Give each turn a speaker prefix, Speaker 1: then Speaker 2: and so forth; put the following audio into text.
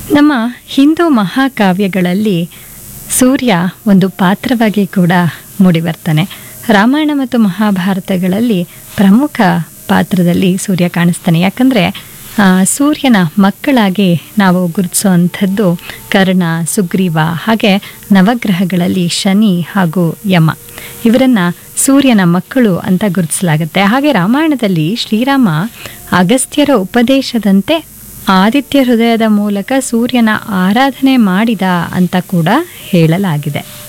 Speaker 1: ನಮ್ಮ ಹಿಂದೂ ಮಹಾಕಾವ್ಯಗಳಲ್ಲಿ ಸೂರ್ಯ ಒಂದು ಪಾತ್ರವಾಗಿ ಕೂಡ ಮೂಡಿಬರ್ತಾನೆ ರಾಮಾಯಣ ಮತ್ತು ಮಹಾಭಾರತಗಳಲ್ಲಿ ಪ್ರಮುಖ ಪಾತ್ರದಲ್ಲಿ ಸೂರ್ಯ ಕಾಣಿಸ್ತಾನೆ ಯಾಕಂದರೆ ಸೂರ್ಯನ ಮಕ್ಕಳಾಗಿ ನಾವು ಗುರುತಿಸುವಂಥದ್ದು ಕರ್ಣ ಸುಗ್ರೀವ ಹಾಗೆ ನವಗ್ರಹಗಳಲ್ಲಿ ಶನಿ ಹಾಗೂ ಯಮ ಇವರನ್ನು ಸೂರ್ಯನ ಮಕ್ಕಳು ಅಂತ ಗುರುತಿಸಲಾಗುತ್ತೆ ಹಾಗೆ ರಾಮಾಯಣದಲ್ಲಿ ಶ್ರೀರಾಮ ಅಗಸ್ತ್ಯರ ಉಪದೇಶದಂತೆ ಆದಿತ್ಯ ಹೃದಯದ ಮೂಲಕ ಸೂರ್ಯನ ಆರಾಧನೆ ಮಾಡಿದ ಅಂತ ಕೂಡ ಹೇಳಲಾಗಿದೆ